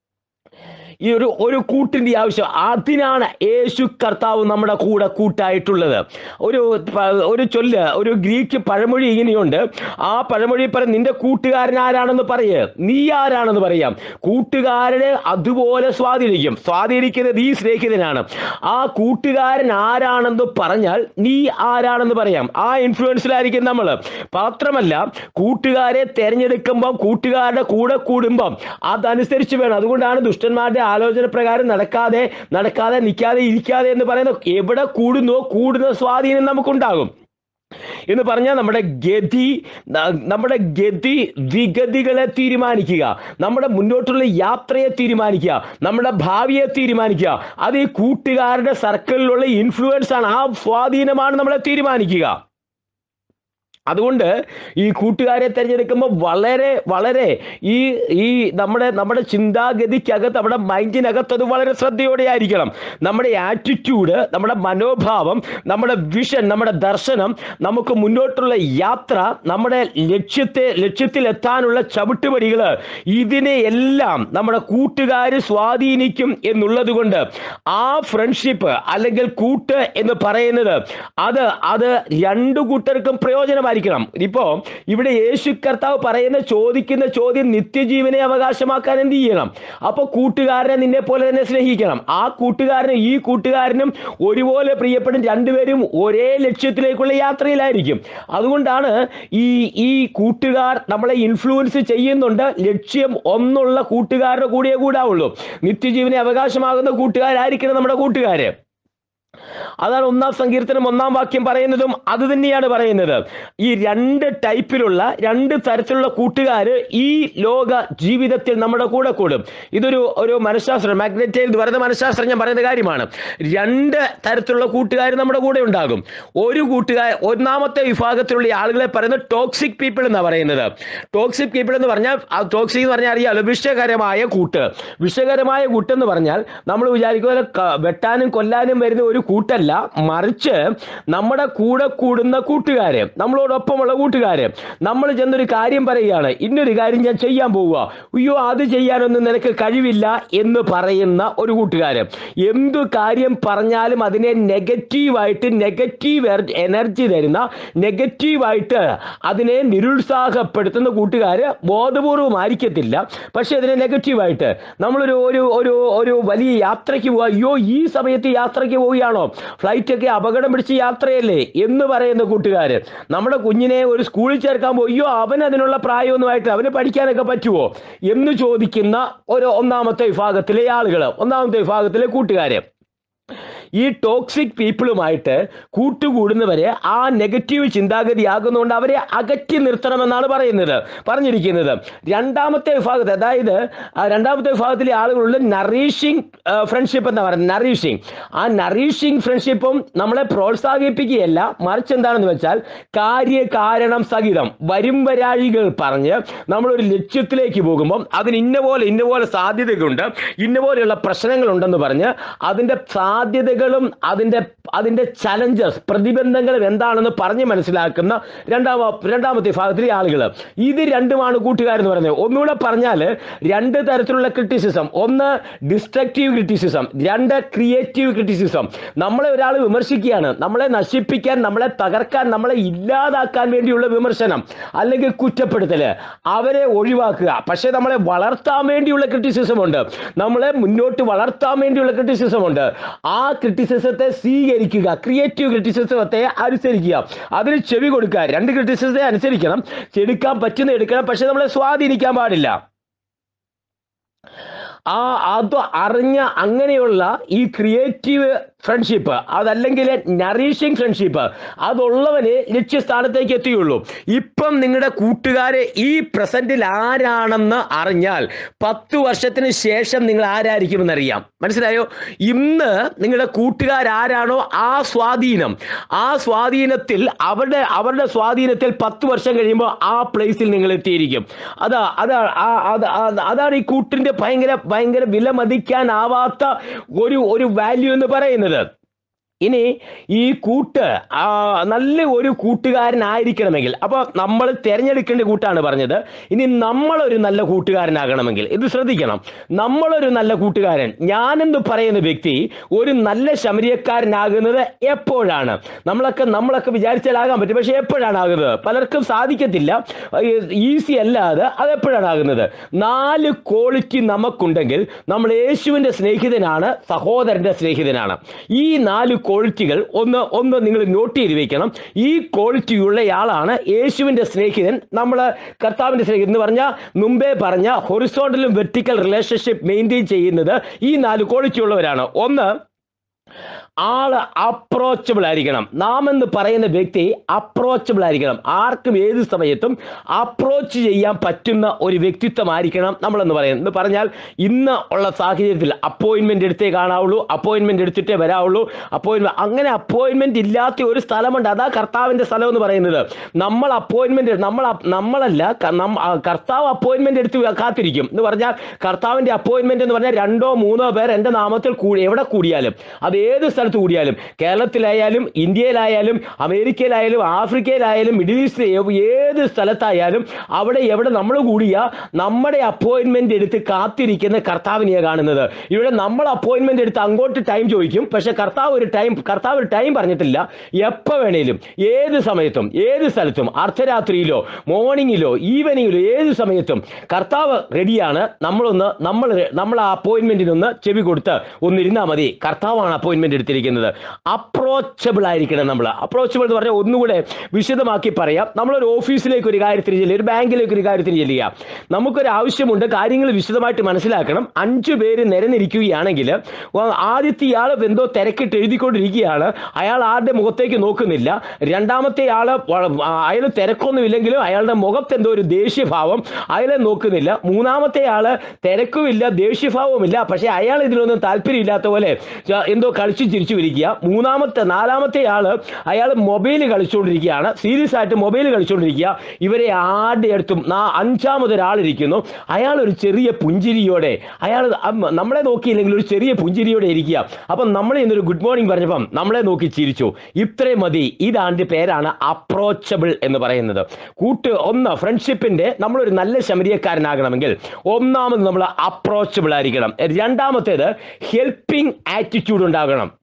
ഈ ഒരു ഒരു കൂട്ടിൻ്റെ ആവശ്യം അതിനാണ് യേശു കർത്താവ് നമ്മുടെ കൂടെ കൂട്ടായിട്ടുള്ളത് ഒരു പ- ഒരു ചൊല്ല് ഒരു ഗ്രീക്ക് പഴമൊഴി ഇങ്ങനെയുണ്ട് ആ പഴമൊഴി പറയും നിന്റെ കൂട്ടുകാരൻ ആരാണെന്ന് പറയ് നീ ആരാണെന്ന് പറയാം കൂട്ടുകാരനെ അതുപോലെ സ്വാധീനിക്കും സ്വാധീനിക്കുന്നത് ഈ സ്നേഹിതനാണ് ആ കൂട്ടുകാരൻ ആരാണെന്ന് പറഞ്ഞാൽ നീ ആരാണെന്ന് പറയാം ആ ഇൻഫ്ലുവൻസിലായിരിക്കും നമ്മൾ മാത്രമല്ല കൂട്ടുകാരെ തിരഞ്ഞെടുക്കുമ്പം കൂട്ടുകാരുടെ കൂടെ കൂടുമ്പം അതനുസരിച്ച് വേണം അതുകൊണ്ടാണ് ദുഷ്ടന്മാരുടെ ആലോചന പ്രകാരം നടക്കാതെ നടക്കാതെ നിൽക്കാതെ ഇരിക്കാതെ എന്ന് പറയുന്ന എവിടെ കൂടുന്നോ കൂടുന്ന സ്വാധീനം നമുക്കുണ്ടാകും എന്ന് പറഞ്ഞാൽ നമ്മുടെ ഗതി ന- നമ്മുടെ ഗതി വിഗതികളെ തീരുമാനിക്കുക നമ്മുടെ മുന്നോട്ടുള്ള യാത്രയെ തീരുമാനിക്കുക നമ്മുടെ ഭാവിയെ തീരുമാനിക്കുക അത് ഈ കൂട്ടുകാരുടെ സർക്കിളിലുള്ള ഇൻഫ്ലുവൻസ് ആണ് ആ സ്വാധീനമാണ് നമ്മളെ തീരുമാനിക്കുക അതുകൊണ്ട് ഈ കൂട്ടുകാരെ തിരഞ്ഞെടുക്കുമ്പോൾ വളരെ വളരെ ഈ ഈ നമ്മുടെ നമ്മുടെ ചിന്താഗതിക്കകത്ത് നമ്മുടെ മൈൻഡിനകത്ത് അത് വളരെ ശ്രദ്ധയോടെ ആയിരിക്കണം നമ്മുടെ ആറ്റിറ്റ്യൂഡ് നമ്മുടെ മനോഭാവം നമ്മുടെ വിഷൻ നമ്മുടെ ദർശനം നമുക്ക് മുന്നോട്ടുള്ള യാത്ര നമ്മുടെ ലക്ഷ്യത്തെ ലക്ഷ്യത്തിലെത്താനുള്ള ചവിട്ടുപടികൾ ഇതിനെ എല്ലാം നമ്മുടെ കൂട്ടുകാർ സ്വാധീനിക്കും എന്നുള്ളത് കൊണ്ട് ആ ഫ്രണ്ട്ഷിപ്പ് അല്ലെങ്കിൽ കൂട്ട് എന്ന് പറയുന്നത് അത് അത് രണ്ടു കൂട്ടർക്കും പ്രയോജനമായിരിക്കണം ഇപ്പോ ഇവിടെ യേശു കർത്താവ് പറയുന്ന ചോദിക്കുന്ന ചോദ്യം നിത്യജീവനെ അവകാശമാക്കാൻ എന്ത് ചെയ്യണം അപ്പൊ കൂട്ടുകാരനെ നിന്നെ പോലെ തന്നെ സ്നേഹിക്കണം ആ കൂട്ടുകാരനും ഈ കൂട്ടുകാരനും ഒരുപോലെ പ്രിയപ്പെടും രണ്ടുപേരും ഒരേ ലക്ഷ്യത്തിലേക്കുള്ള യാത്രയിലായിരിക്കും അതുകൊണ്ടാണ് ഈ ഈ കൂട്ടുകാർ നമ്മളെ ഇൻഫ്ലുവൻസ് ചെയ്യുന്നുണ്ട് ലക്ഷ്യം ഒന്നുള്ള കൂട്ടുകാരുടെ കൂടിയേ കൂടാവുള്ളൂ നിത്യജീവനെ അവകാശമാകുന്ന കൂട്ടുകാരായിരിക്കണം നമ്മുടെ കൂട്ടുകാര് അതാണ് ഒന്നാം സങ്കീർത്തനം ഒന്നാം വാക്യം പറയുന്നതും അത് തന്നെയാണ് പറയുന്നത് ഈ രണ്ട് ടൈപ്പിലുള്ള രണ്ട് തരത്തിലുള്ള കൂട്ടുകാർ ഈ ലോക ജീവിതത്തിൽ നമ്മുടെ കൂടെ കൂടും ഇതൊരു ഒരു മനഃശാസ്ത്രം മാഗ്നറ്റൈൽ എന്ന് പറയുന്ന മനഃശാസ്ത്രം ഞാൻ പറയുന്ന കാര്യമാണ് രണ്ട് തരത്തിലുള്ള കൂട്ടുകാർ നമ്മുടെ കൂടെ ഉണ്ടാകും ഒരു കൂട്ടുകാർ ഒന്നാമത്തെ വിഭാഗത്തിലുള്ള ആളുകളെ പറയുന്നത് ടോക്സിക് പീപ്പിൾ എന്നാണ് പറയുന്നത് ടോക്സിക് പീപ്പിൾ എന്ന് പറഞ്ഞാൽ ടോക്സിക് എന്ന് പറഞ്ഞാൽ അറിയാലോ വിഷകരമായ കൂട്ട് വിഷകരമായ കൂട്ടെന്ന് പറഞ്ഞാൽ നമ്മൾ വിചാരിക്കുന്ന ക- വെട്ടാനും കൊല്ലാനും വരുന്ന ഒരു കൂട്ടല്ല മറിച്ച് നമ്മുടെ കൂടെ കൂടുന്ന കൂട്ടുകാര് നമ്മളോടൊപ്പമുള്ള കൂട്ടുകാര് നമ്മൾ ചെന്നൊരു കാര്യം പറയുകയാണ് ഇന്നൊരു കാര്യം ഞാൻ ചെയ്യാൻ പോവുക അയ്യോ അത് ചെയ്യാനൊന്നും നിനക്ക് കഴിവില്ല എന്ന് പറയുന്ന ഒരു കൂട്ടുകാര് എന്തു കാര്യം പറഞ്ഞാലും അതിനെ നെഗറ്റീവായിട്ട് നെഗറ്റീവ് എനർജി തരുന്ന നെഗറ്റീവായിട്ട് അതിനെ നിരുത്സാഹപ്പെടുത്തുന്ന കൂട്ടുകാര് ബോധപൂർവമായിരിക്കത്തില്ല പക്ഷെ അതിനെ നെഗറ്റീവായിട്ട് നമ്മളൊരു ഒരു ഒരു ഒരു വലിയ യാത്രയ്ക്ക് പോവുക അയ്യോ ഈ സമയത്ത് യാത്രയ്ക്ക് പോവുകയാണ് ശരിയാണോ ഫ്ലൈറ്റൊക്കെ അപകടം പിടിച്ച് യാത്രയല്ലേ എന്ന് പറയുന്ന കൂട്ടുകാർ നമ്മുടെ കുഞ്ഞിനെ ഒരു സ്കൂളിൽ ചേർക്കാൻ പോയി അയ്യോ അവൻ അതിനുള്ള പ്രായമൊന്നുമായിട്ട് അവന് പഠിക്കാനൊക്കെ പറ്റുമോ എന്ന് ചോദിക്കുന്ന ഒരു ഒന്നാമത്തെ വിഭാഗത്തിലെ ആളുകൾ ഒന്നാമത്തെ വിഭാഗത്തിലെ കൂട്ടുകാര് ഈ ടോക്സിക് പീപ്പിളുമായിട്ട് കൂട്ടുകൂടുന്നവരെ ആ നെഗറ്റീവ് ചിന്താഗതി ആകുന്നതുകൊണ്ട് അവരെ അകറ്റി നിർത്തണമെന്നാണ് പറയുന്നത് പറഞ്ഞിരിക്കുന്നത് രണ്ടാമത്തെ വിഭാഗത്തെ അതായത് ആ രണ്ടാമത്തെ വിഭാഗത്തിലെ ആളുകളുടെ നറീഷിങ് ഫ്രണ്ട്ഷിപ്പ് എന്താ പറയുന്നത് നറീഷിങ് ആ നറീഷിങ് ഫ്രണ്ട്ഷിപ്പും നമ്മളെ പ്രോത്സാഹിപ്പിക്കുകയല്ല മറിച്ച് എന്താണെന്ന് വെച്ചാൽ കാര്യകാരണം സഹിതം വരും വരാഴികൾ പറഞ്ഞ് നമ്മളൊരു ലക്ഷ്യത്തിലേക്ക് പോകുമ്പം അതിന് ഇന്ന പോലെ ഇന്ന പോലെ സാധ്യതകളുണ്ട് ഇന്ന പോലെയുള്ള പ്രശ്നങ്ങളുണ്ടെന്ന് പറഞ്ഞ് അതിൻ്റെ സാധ്യതകളും അതിൻ്റെ അതിൻ്റെ ചലഞ്ചസ് പ്രതിബന്ധങ്ങളും എന്താണെന്ന് പറഞ്ഞ് മനസ്സിലാക്കുന്ന രണ്ടാമ രണ്ടാമത്തെ വിഭാഗത്തിലെ ആളുകൾ ഇത് രണ്ടുമാണ് കൂട്ടുകാരെന്ന് പറയുന്നത് ഒന്നുകൂടെ പറഞ്ഞാൽ രണ്ട് തരത്തിലുള്ള ക്രിറ്റിസിസം ഒന്ന് ഡിസ്ട്രക്റ്റീവ് ക്രിറ്റിസിസം രണ്ട് ക്രിയേറ്റീവ് ക്രിറ്റിസിസം നമ്മളെ ഒരാൾ വിമർശിക്കുകയാണ് നമ്മളെ നശിപ്പിക്കാൻ നമ്മളെ തകർക്കാൻ നമ്മളെ ഇല്ലാതാക്കാൻ വേണ്ടിയുള്ള വിമർശനം അല്ലെങ്കിൽ കുറ്റപ്പെടുത്തൽ അവരെ ഒഴിവാക്കുക പക്ഷേ നമ്മളെ വളർത്താൻ വേണ്ടിയുള്ള ക്രിറ്റിസിസം ഉണ്ട് നമ്മളെ മുന്നോട്ട് വളർത്താൻ വേണ്ടിയുള്ള ക്രിറ്റിസിസം ഉണ്ട് ആ ക്രിറ്റിസിസത്തെ സ്വീകരിക്കുക ക്രിയേറ്റീവ് ക്രിറ്റിസിസത്തെ അനുസരിക്കുക അതിന് ചെവി കൊടുക്കുക രണ്ട് ക്രിറ്റിസിസത്തെ അനുസരിക്കണം എടുക്കാൻ പറ്റുന്ന എടുക്കണം പക്ഷെ നമ്മളെ സ്വാധീനിക്കാൻ പാടില്ല ആ അത് അറിഞ്ഞ അങ്ങനെയുള്ള ഈ ക്രിയേറ്റീവ് ഫ്രണ്ട്ഷിപ്പ് അതല്ലെങ്കിൽ നറീഷിങ് ഫ്രണ്ട്ഷിപ്പ് അതുള്ളവന് ലക്ഷ്യസ്ഥാനത്തേക്ക് എത്തിയുള്ളൂ ഇപ്പം നിങ്ങളുടെ കൂട്ടുകാരെ ഈ പ്രസന്റിൽ ആരാണെന്ന് അറിഞ്ഞാൽ പത്ത് വർഷത്തിന് ശേഷം നിങ്ങൾ ആരായിരിക്കുമെന്നറിയാം മനസ്സിലായോ ഇന്ന് നിങ്ങളുടെ കൂട്ടുകാരാരാണോ ആ സ്വാധീനം ആ സ്വാധീനത്തിൽ അവരുടെ അവരുടെ സ്വാധീനത്തിൽ പത്ത് വർഷം കഴിയുമ്പോൾ ആ പ്ലേസിൽ നിങ്ങൾ എത്തിയിരിക്കും അതാ അതാ ആ- അത് അത് അതാണ് ഈ കൂട്ടിന്റെ ഭയങ്കര ഭയങ്കര വിലമതിക്കാനാവാത്ത ഒരു ഒരു വാല്യൂ എന്ന് പറയുന്നത് ഇനി ഈ കൂട്ട് ആ, നല്ല ഒരു കൂട്ടുകാരനായിരിക്കണമെങ്കിൽ അപ്പോൾ നമ്മൾ തിരഞ്ഞെടുക്കേണ്ട കൂട്ടാണ് പറഞ്ഞത് ഇനി നമ്മളൊരു നല്ല കൂട്ടുകാരനാകണമെങ്കിൽ ഇത് ശ്രദ്ധിക്കണം നമ്മളൊരു നല്ല കൂട്ടുകാരൻ ഞാനെന്ന് പറയുന്ന വ്യക്തി ഒരു നല്ല ശമരിയക്കാരനാകുന്നത് എപ്പോഴാണ് നമ്മളൊക്കെ നമ്മളൊക്കെ വിചാരിച്ചാലാകാൻ പറ്റും പക്ഷെ എപ്പോഴാണ് ആകുന്നത് പലർക്കും സാധിക്കത്തില്ല ഈസി അല്ലാതെ അത് എപ്പോഴാണ് ആകുന്നത് നാല് ക്വാളിറ്റി നമുക്കുണ്ടെങ്കിൽ നമ്മൾ യേശുവിൻ്റെ സ്നേഹിതനാണ് സഹോദരൻ്റെ സ്നേഹിതനാണ് ഈ നാല് ക്വാളിറ്റികൾ ഒന്ന് ഒന്ന് നിങ്ങൾ നോട്ട് ചെയ്ത് വെക്കണം ഈ ക്വാളിറ്റി ഉള്ളയാളാണ് യേശുവിൻ്റെ സ്നേഹിതൻ നമ്മൾ കർത്താവിൻ്റെ സ്നേഹിതൻ എന്ന് പറഞ്ഞാൽ മുമ്പേ പറഞ്ഞ ഹൊറിസോണ്ടലും വെർട്ടിക്കൽ റിലേഷൻഷിപ്പ് മെയിൻറ്റെയിൻ ചെയ്യുന്നത് ഈ നാല് ക്വാളിറ്റി ഉള്ളവരാണ് ഒന്ന് ആള് അപ്രോച്ചബിൾ ആയിരിക്കണം നാം എന്ന് പറയുന്ന വ്യക്തി അപ്രോച്ചബിൾ ആയിരിക്കണം ആർക്കും ഏത് സമയത്തും അപ്രോച്ച് ചെയ്യാൻ പറ്റുന്ന ഒരു വ്യക്തിത്വമായിരിക്കണം നമ്മളെന്ന് പറയുന്നത് എന്ന് പറഞ്ഞാൽ ഇന്ന് ഉള്ള സാഹചര്യത്തിൽ അപ്പോയിൻമെൻ്റ് എടുത്തേ കാണാവുള്ളൂ അപ്പോയിൻമെൻ്റ് എടുത്തിട്ടേ വരാവുള്ളൂ അപ്പോയിൻമെൻറ്റ് അങ്ങനെ അപ്പോയിൻമെൻ്റ് ഇല്ലാത്ത ഒരു സ്ഥലമുണ്ട് അതാ കർത്താവിൻ്റെ സ്ഥലം എന്ന് പറയുന്നത് നമ്മൾ അപ്പോയിൻമെൻ്റ് നമ്മൾ അപ്- നമ്മളല്ല ക- നം- ആ, കർത്താവ് അപ്പോയിൻമെൻ്റ് എടുത്ത് കാത്തിരിക്കും എന്ന് പറഞ്ഞാൽ കർത്താവിൻ്റെ അപ്പോയിൻമെൻ്റ് എന്ന് പറഞ്ഞാൽ രണ്ടോ മൂന്നോ പേർ എൻ്റെ നാമത്തിൽ കൂടി എവിടെ കൂടിയാലും അത് ഏത് സ്ഥലത്ത് കൂടിയാലും കേരളത്തിലായാലും ഇന്ത്യയിലായാലും അമേരിക്കയിലായാലും ആഫ്രിക്കയിലായാലും മിഡിൽ ഈസ്റ്റ് ഏത് സ്ഥലത്തായാലും അവിടെ എവിടെ നമ്മൾ കൂടിയ നമ്മുടെ അപ്പോയിൻമെൻ്റ് എടുത്ത് കാത്തിരിക്കുന്ന കർത്താവിനെയാണ് കാണുന്നത് ഇവിടെ നമ്മൾ അപ്പോയിൻമെൻ്റ് എടുത്ത് അങ്ങോട്ട് ടൈം ചോദിക്കും പക്ഷെ കർത്താവ് ഒരു ടൈം കർത്താവ് ഒരു ടൈം പറഞ്ഞിട്ടില്ല എപ്പോൾ വേണേലും ഏത് സമയത്തും ഏത് സ്ഥലത്തും അർദ്ധരാത്രിയിലോ മോർണിംഗിലോ ഈവനിങ്ങിലോ ഏത് സമയത്തും കർത്താവ് റെഡിയാണ് നമ്മളൊന്ന് നമ്മൾ നമ്മൾ ആ അപ്പോയിൻമെൻറ്റിനൊന്ന് ചെവി കൊടുത്ത് ഒന്നിരുന്നാൽ മതി കർത്താവാണ് അപ്പോയിൻമെൻ്റ് എടുത്തിരിക്കുന്നത് അപ്രോച്ചബിൾ ആയിരിക്കണം നമ്മൾ അപ്രോച്ചബിൾ എന്ന് പറഞ്ഞാൽ ഒന്നുകൂടെ വിശദമാക്കി പറയാം നമ്മളൊരു ഓഫീസിലേക്ക് ഒരു കാര്യത്തിന് ചെല്ലുക ഒരു ബാങ്കിലേക്ക് ഒരു കാര്യത്തിന് ചെല്ലുക നമുക്കൊരു ആവശ്യമുണ്ട് കാര്യങ്ങൾ വിശദമായിട്ട് മനസ്സിലാക്കണം അഞ്ചു പേര് നിരന്നിരിക്കുകയാണെങ്കിൽ ആദ്യത്തെ ഇയാൾ എന്തോ തിരക്കിട്ട് എഴുതിക്കൊണ്ടിരിക്കുകയാണ് അയാൾ ആരുടെ മുഖത്തേക്ക് നോക്കുന്നില്ല രണ്ടാമത്തെ ആൾ അയാൾ തിരക്കൊന്നുമില്ലെങ്കിലും അയാളുടെ മുഖത്ത് എന്തോ ഒരു ദേഷ്യഭാവം അയാളെ നോക്കുന്നില്ല മൂന്നാമത്തെ ആള് തിരക്കുമില്ല ദേഷ്യഭാവവുമില്ല പക്ഷേ അയാൾ ഇതിലൊന്നും താല്പര്യമില്ലാത്ത പോലെ ച- എന്തോ കളിച്ചു ചിരിച്ചു ഇരിക്കുക മൂന്നാമത്തെ നാലാമത്തെ ആള് അയാൾ മൊബൈൽ കളിച്ചുകൊണ്ടിരിക്കുകയാണ് സീരിയസ് ആയിട്ട് മൊബൈൽ കളിച്ചുകൊണ്ടിരിക്കുക ഇവരെ ആരുടെ അടുത്തും നാ- അഞ്ചാമതൊരാളിരിക്കുന്നു അയാൾ ഒരു ചെറിയ പുഞ്ചിരിയോടെ അയാൾ അം- നമ്മളെ നോക്കിയില്ലെങ്കിൽ ഒരു ചെറിയ പുഞ്ചിരിയോടെ ഇരിക്കുക അപ്പം നമ്മൾ ഇന്നൊരു ഗുഡ് മോർണിംഗ് പറഞ്ഞപ്പം നമ്മളെ നോക്കി ചിരിച്ചു ഇത്രയും മതി ഇതാണ്ട് പേരാണ് അപ്രോച്ചബിൾ എന്ന് പറയുന്നത് കൂട്ട് ഒന്ന് ഫ്രണ്ട്ഷിപ്പിന്റെ നമ്മളൊരു നല്ല ശമരിയക്കാരനാകണമെങ്കിൽ ഒന്നാമത് നമ്മൾ അപ്രോച്ചബിൾ ആയിരിക്കണം രണ്ടാമത്തേത് ഹെൽപ്പിംഗ് ആറ്റിറ്റ്യൂഡ് ഉണ്ടാകണം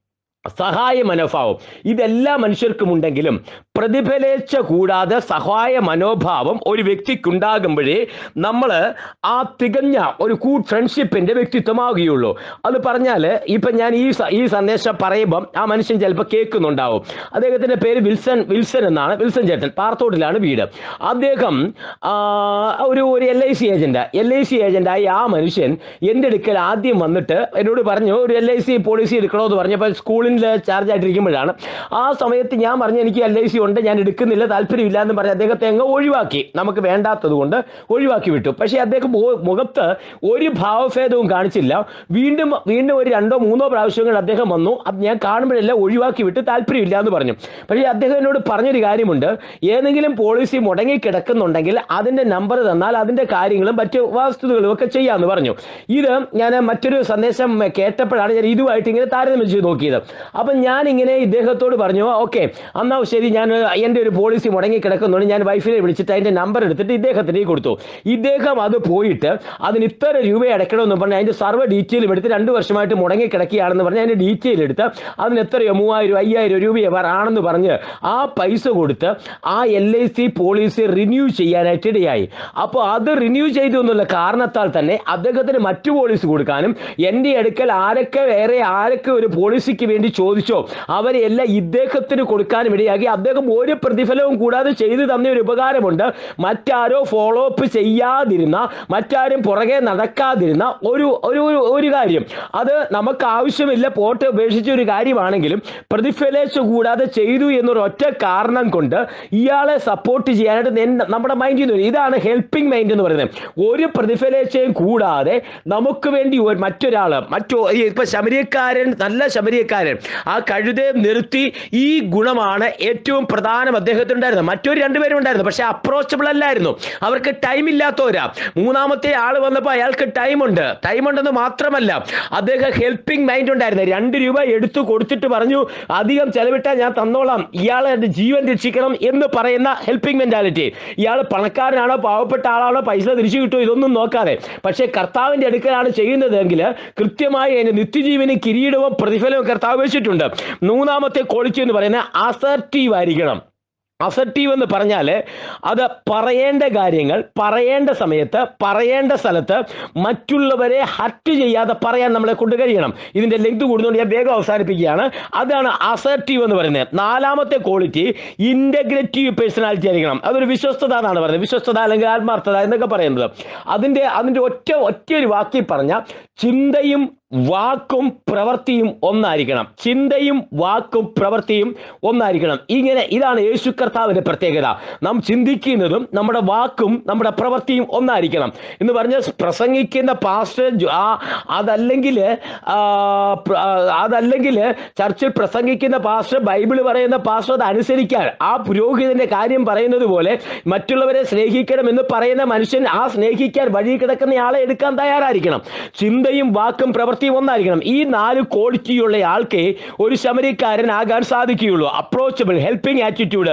സഹായ മനോഭാവം ഇതെല്ലാ മനുഷ്യർക്കും ഉണ്ടെങ്കിലും പ്രതിഫലേച്ഛ കൂടാതെ സഹായ മനോഭാവം ഒരു വ്യക്തിക്കുണ്ടാകുമ്പോഴേ നമ്മൾ ആ തികഞ്ഞ ഒരു കൂ ഫ്രണ്ട്ഷിപ്പിൻ്റെ വ്യക്തിത്വമാകുകയുള്ളൂ അത് പറഞ്ഞാൽ ഇപ്പം ഞാൻ ഈ സ- ഈ സന്ദേശം പറയുമ്പം ആ മനുഷ്യൻ ചിലപ്പോൾ കേൾക്കുന്നുണ്ടാവും അദ്ദേഹത്തിൻ്റെ പേര് വിൽസൺ വിൽസൺ എന്നാണ് വിൽസൺ ചേട്ടൻ പാർത്തോട്ടിലാണ് വീട് അദ്ദേഹം ആ, ഒരു ഒരു L I C agent L I C ഏജന്റായി ആ മനുഷ്യൻ എൻ്റെ അടുക്കൽ ആദ്യം വന്നിട്ട് എന്നോട് പറഞ്ഞു ഒരു എൽ ഐ സി പോളിസി എടുക്കണമെന്ന് പറഞ്ഞപ്പോൾ സ്കൂളിൽ ചാർജ് ആയിട്ടിരിക്കുമ്പോഴാണ് ആ സമയത്ത് ഞാൻ പറഞ്ഞു എനിക്ക് എൽ ഐ സി ഉണ്ട് ഞാൻ എടുക്കുന്നില്ല താല്പര്യമില്ല എന്ന് പറഞ്ഞ് അദ്ദേഹത്തെ അങ്ങ് ഒഴിവാക്കി നമുക്ക് വേണ്ടാത്തത് കൊണ്ട് ഒഴിവാക്കി വിട്ടു പക്ഷേ അദ്ദേഹം മു- മുഖത്ത് ഒരു ഭാവഭേദവും കാണിച്ചില്ല വീണ്ടും വീണ്ടും ഒരു രണ്ടോ മൂന്നോ പ്രാവശ്യങ്ങൾ അദ്ദേഹം വന്നു അത് ഞാൻ കാണുമ്പോഴെല്ലാം ഒഴിവാക്കി വിട്ട് താല്പര്യമില്ല എന്ന് പറഞ്ഞു പക്ഷേ അദ്ദേഹം എന്നോട് പറഞ്ഞൊരു കാര്യമുണ്ട് ഏതെങ്കിലും പോളിസി മുടങ്ങി കിടക്കുന്നുണ്ടെങ്കിൽ അതിൻ്റെ നമ്പർ തന്നാൽ അതിൻ്റെ കാര്യങ്ങളും മറ്റു വസ്തുതകളും ഒക്കെ ചെയ്യാമെന്ന് പറഞ്ഞു ഇത് ഞാൻ മറ്റൊരു സന്ദേശം കേട്ടപ്പോഴാണ് ഞാൻ ഇതുമായിട്ട് ഇങ്ങനെ താരതമ്യം ചെയ്ത് നോക്കിയത് അപ്പം ഞാൻ ഇങ്ങനെ ഇദ്ദേഹത്തോട് പറഞ്ഞു ഓക്കെ എന്നാ ശരി ഞാൻ എൻ്റെ ഒരു പോളിസി മുടങ്ങി കിടക്കുന്നുണ്ട് ഞാൻ വൈഫിനെ വിളിച്ചിട്ട് അതിൻ്റെ നമ്പർ എടുത്തിട്ട് ഇദ്ദേഹത്തിന് കൊടുത്തു ഇദ്ദേഹം അത് പോയിട്ട് അതിന് ഇത്ര രൂപ അടയ്ക്കണമെന്ന് പറഞ്ഞ് അതിൻ്റെ സർവ്വ ഡീറ്റെയിലും എടുത്ത് രണ്ട് വർഷമായിട്ട് മുടങ്ങി കിടക്കുകയാണെന്ന് പറഞ്ഞ് അതിൻ്റെ ഡീറ്റെയിൽ എടുത്ത് അതിന് എത്രയോ മൂവായിരം അയ്യായിരം രൂപയോ ആണെന്ന് പറഞ്ഞ് ആ പൈസ കൊടുത്ത് ആ L I C policy renew ചെയ്യാനായിട്ട് ഇടയായി അപ്പോൾ അത് റിന്യൂ ചെയ്തു എന്നുള്ള കാരണത്താൽ തന്നെ അദ്ദേഹത്തിന് മറ്റു പോളിസി കൊടുക്കാനും എൻ്റെ അടുക്കൽ ആരൊക്കെ വേറെ ആരൊക്കെ ഒരു പോളിസിക്ക് വേണ്ടി ചോദിച്ചോ അവരെ എല്ലാം ഇദ്ദേഹത്തിന് കൊടുക്കാനും ഇടയാക്കി അദ്ദേഹം ഒരു പ്രതിഫലവും കൂടാതെ ചെയ്തു തന്ന ഒരു ഉപകാരമുണ്ട് മറ്റാരോ ഫോളോ അപ്പ് ചെയ്യാതിരുന്ന മറ്റാരും പുറകെ നടക്കാതിരുന്ന ഒരു ഒരു ഒരു- ഒരു കാര്യം അത് നമുക്ക് ആവശ്യമില്ല പോട്ടെ ഉപേക്ഷിച്ച ഒരു കാര്യമാണെങ്കിലും പ്രതിഫലേച്ച കൂടാതെ ചെയ്തു എന്നൊരു ഒറ്റ കാരണം കൊണ്ട് ഇയാളെ സപ്പോർട്ട് ചെയ്യാനായിട്ട് നെൻ- നമ്മുടെ മൈൻഡിൽ നിന്ന് ഇതാണ് ഹെൽപ്പിംഗ് മൈൻഡ് എന്ന് പറയുന്നത് ഒരു പ്രതിഫലേച്ചയും കൂടാതെ നമുക്ക് വേണ്ടി ഒരു മറ്റൊരാൾ മറ്റു ഈ ഇപ്പൊ ശമരിയക്കാരൻ നല്ല ശമരിയക്കാരൻ ആ കഴുതെ നിർത്തി ഈ ഗുണമാണ് ഏറ്റവും പ്രധാനം അദ്ദേഹത്തിനുണ്ടായിരുന്നത് മറ്റൊരു രണ്ടുപേരും ഉണ്ടായിരുന്നു പക്ഷെ അപ്രോച്ചബിൾ അല്ലായിരുന്നു അവർക്ക് ടൈം ഇല്ലാത്തവരാ മൂന്നാമത്തെ ആൾ വന്നപ്പോൾ അയാൾക്ക് ടൈം ഉണ്ട് ടൈം ഉണ്ടെന്ന് മാത്രമല്ല അദ്ദേഹം ഹെൽപ്പിംഗ് മൈൻഡ് ഉണ്ടായിരുന്നു രണ്ട് രൂപ എടുത്തു കൊടുത്തിട്ട് പറഞ്ഞു അധികം ചെലവിട്ടാൽ ഞാൻ തന്നോളാം ഇയാളെ എൻ്റെ ജീവൻ രക്ഷിക്കണം എന്ന് പറയുന്ന ഹെൽപ്പിംഗ് മെന്റാലിറ്റി ഇയാൾ പണക്കാരനാണോ പാവപ്പെട്ട ആളാണോ പൈസ തിരിച്ചു കിട്ടുമോ ഇതൊന്നും നോക്കാതെ പക്ഷേ കർത്താവിൻ്റെ അടുക്കലാണ് ചെയ്യുന്നതെങ്കിൽ കൃത്യമായി അതിന് നിത്യജീവന് കിരീടവും പ്രതിഫലവും കർത്താവ് വെച്ചിട്ടുണ്ട് മൂന്നാമത്തെ ക്വാളിറ്റി എന്ന് പറയുന്നത് അസർട്ടീവ് ആയിരിക്കണം അസർട്ടീവ് എന്ന് പറഞ്ഞാൽ അത് പറയേണ്ട കാര്യങ്ങൾ പറയേണ്ട സമയത്ത് പറയേണ്ട സ്ഥലത്ത് മറ്റുള്ളവരെ ഹർട്ട് ചെയ്യാതെ പറയാൻ നമ്മളെ കൊണ്ട് കഴിയണം ഇതിൻ്റെ ലെങ്ത് കൂടുന്നതുകൊണ്ട് ഞാൻ വേഗം അവസാനിപ്പിക്കുകയാണ് അതാണ് അസർട്ടീവ് എന്ന് പറയുന്നത് നാലാമത്തെ ക്വാളിറ്റി ഇൻ്റഗ്രേറ്റീവ് പേഴ്സണാലിറ്റി ആയിരിക്കണം അതൊരു വിശ്വസ്തത എന്നാണ് പറയുന്നത് വിശ്വസ്തത അല്ലെങ്കിൽ ആത്മാർത്ഥത എന്നൊക്കെ പറയുന്നത് അതിൻ്റെ അതിൻ്റെ ഒറ്റ ഒറ്റ ഒരു വാക്കിൽ പറഞ്ഞ ചിന്തയും വാക്കും പ്രവൃത്തിയും ഒന്നായിരിക്കണം ചിന്തയും വാക്കും പ്രവൃത്തിയും ഒന്നായിരിക്കണം ഇങ്ങനെ ഇതാണ് യേശു കർത്താവിന്റെ പ്രത്യേകത നാം ചിന്തിക്കുന്നതും നമ്മുടെ വാക്കും നമ്മുടെ പ്രവൃത്തിയും ഒന്നായിരിക്കണം എന്ന് പറഞ്ഞ പ്രസംഗിക്കുന്ന പാസ്റ്റർ ജോ- ആ അതല്ലെങ്കിൽ ആ, പ്ര- ആ, അതല്ലെങ്കിൽ ചർച്ചിൽ പ്രസംഗിക്കുന്ന പാസ്റ്റർ ബൈബിൾ പറയുന്ന പാസ്റ്റർ അത് അനുസരിക്കാൻ ആ പുരോഹിതന്റെ കാര്യം പറയുന്നത് പോലെ മറ്റുള്ളവരെ സ്നേഹിക്കണം എന്ന് പറയുന്ന മനുഷ്യൻ ആ സ്നേഹിക്കാൻ വഴി കിടക്കുന്ന ആളെ എടുക്കാൻ തയ്യാറായിരിക്കണം ചിന്തയും വാക്കും പ്രവൃത്തിയും ഒന്നായിരിക്കണം ഈ നാല് ക്വാളിറ്റിയുള്ള ആൾക്ക് ഒരു ശമരിക്കാരനാകാൻ സാധിക്കുകയുള്ളൂ അപ്രോച്ചബിൾ ഹെൽപ്പിംഗ് ആറ്റിറ്റ്യൂഡ്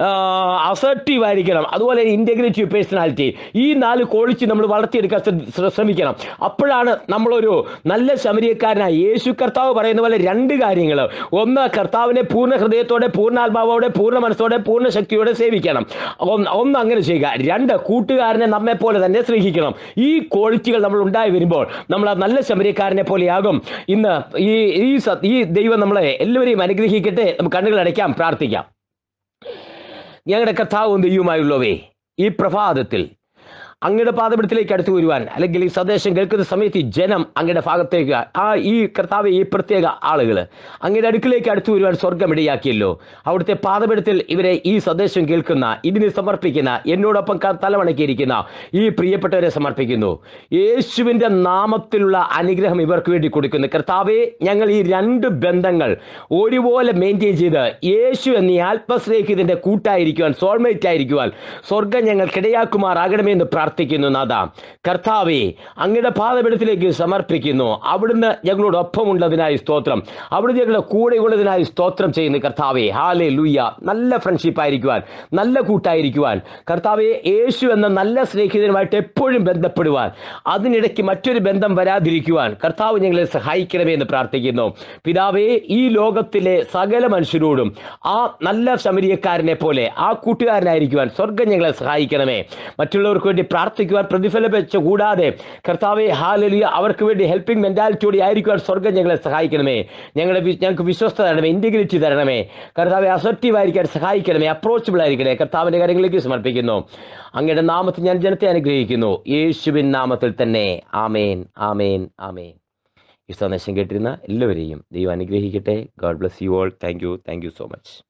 അസർട്ടീവ് ആയിരിക്കണം അതുപോലെ ഇൻറ്റഗ്രേറ്റീവ് പേഴ്സണാലിറ്റി ഈ നാല് ക്വാളിറ്റി നമ്മൾ വളർത്തിയെടുക്കാൻ ശ്ര- ശ്ര- ശ്രമിക്കണം അപ്പോഴാണ് നമ്മളൊരു നല്ല ശമരിയക്കാരനായി യേശു കർത്താവ് പറയുന്ന പോലെ രണ്ട് കാര്യങ്ങൾ ഒന്ന് കർത്താവിനെ പൂർണ്ണ ഹൃദയത്തോടെ പൂർണ്ണാത്മാവോടെ പൂർണ്ണ മനസ്സോടെ പൂർണ്ണ ശക്തിയോടെ സേവിക്കണം ഒന്ന് ഒന്ന് അങ്ങനെ ചെയ്യുക രണ്ട് കൂട്ടുകാരനെ നമ്മെ പോലെ തന്നെ സ്നേഹിക്കണം ഈ ക്വാളിറ്റികൾ നമ്മൾ ഉണ്ടായി വരുമ്പോൾ നമ്മൾ ആ നല്ല ശമരിക്കാരനെ പോലെയാകും ഇന്ന് ഈ ഈ സ- ഈ ദൈവം നമ്മളെ എല്ലാവരെയും അനുഗ്രഹിക്കട്ടെ നമുക്ക് കണ്ണുകൾ അടയ്ക്കാം പ്രാർത്ഥിക്കാം ഞങ്ങളുടെ കർത്താവും ദൈവമായുള്ളവേ ഈ പ്രഭാതത്തിൽ അങ്ങയുടെ പാതപടത്തിലേക്ക് അടുത്തു വരുവാൻ അല്ലെങ്കിൽ ഈ സന്ദേശം കേൾക്കുന്ന സമയത്ത് ഈ ജനം അങ്ങയുടെ ഭാഗത്തേക്ക് ആ ഈ കർത്താവ് ഈ പ്രത്യേക ആളുകൾ അങ്ങയുടെ അടുക്കിലേക്ക് അടുത്തു വരുവാൻ സ്വർഗം ഇടയാക്കിയല്ലോ അവിടുത്തെ പാതപടത്തിൽ ഇവരെ ഈ സന്ദേശം കേൾക്കുന്ന ഇതിന് സമർപ്പിക്കുന്ന എന്നോടൊപ്പം ക- തലവണക്കിയിരിക്കുന്ന ഈ പ്രിയപ്പെട്ടവരെ സമർപ്പിക്കുന്നു യേശുവിൻ്റെ നാമത്തിലുള്ള അനുഗ്രഹം ഇവർക്ക് വേണ്ടി കൊടുക്കുന്നു കർത്താവെ ഞങ്ങൾ ഈ രണ്ട് ബന്ധങ്ങൾ ഒരുപോലെ മെയിൻറ്റെയിൻ ചെയ്ത് യേശു എന്നീ ആത്മസ്നേഹിതന്റെ കൂട്ടായിരിക്കുവാൻ സോൾമേറ്റ് ആയിരിക്കുവാൻ സ്വർഗം ഞങ്ങൾക്കിടയാക്കുമാറാകണമേ എന്ന് പ്രാർത്ഥിക്കുന്നു പ്രാർത്ഥിക്കുന്നു നാഥ കർത്താവെ അങ്ങയുടെ പാതപീഠത്തിലേക്ക് സമർപ്പിക്കുന്നു അവിടുന്ന് ഞങ്ങളോടൊപ്പം ഉള്ളതിനായി സ്തോത്രം അവിടുന്ന് ഞങ്ങളുടെ കൂടെ ഉള്ളതിനായി സ്തോത്രം ചെയ്യുന്നു കർത്താവെ ഹാലെ ലൂയ നല്ല ഫ്രണ്ട്ഷിപ്പ് ആയിരിക്കുവാൻ നല്ല കൂട്ടായിരിക്കുവാൻ കർത്താവെ യേശു എന്ന നല്ല സ്നേഹിതനുമായിട്ട് എപ്പോഴും ബന്ധപ്പെടുവാൻ അതിനിടയ്ക്ക് മറ്റൊരു ബന്ധം വരാതിരിക്കുവാൻ കർത്താവ് ഞങ്ങളെ സഹായിക്കണമേ എന്ന് പ്രാർത്ഥിക്കുന്നു പിതാവേ ഈ ലോകത്തിലെ സകല മനുഷ്യരോടും ആ നല്ല ശമരിയക്കാരനെ പോലെ ആ കൂട്ടുകാരനായിരിക്കുവാൻ സ്വർഗം ഞങ്ങളെ സഹായിക്കണമേ മറ്റുള്ളവർക്ക് വേണ്ടി പ്രാർത്ഥിക്കുവാൻ പ്രതിഫലം വെച്ച് കൂടാതെ കർത്താവെ ഹാലലിയ അവർക്ക് വേണ്ടി ഹെൽപ്പിംഗ് മെന്റാലിറ്റിയോടെ ആയിരിക്കുവാൻ സ്വർഗം ഞങ്ങളെ സഹായിക്കണമേ ഞങ്ങളുടെ വി- ഞങ്ങൾക്ക് വിശ്വസ്ത തരണമേ ഇന്റഗ്രിറ്റി തരണമേ കർത്താവെ അസർട്ടീവ് ആയിരിക്കാൻ സഹായിക്കണമേ അപ്രോച്ചബിൾ ആയിരിക്കണേ കർത്താവിന്റെ കാര്യങ്ങളിലേക്ക് സമർപ്പിക്കുന്നു അങ്ങയുടെ നാമത്തിൽ ഞാൻ ജനത്തെ അനുഗ്രഹിക്കുന്നു യേശുവിൻ നാമത്തിൽ തന്നെ ആമേൻ ആമേൻ ആമേൻ ഈ സന്ദേശം കേട്ടിരുന്ന എല്ലാവരെയും ദൈവം അനുഗ്രഹിക്കട്ടെ God bless you all thank you thank you so much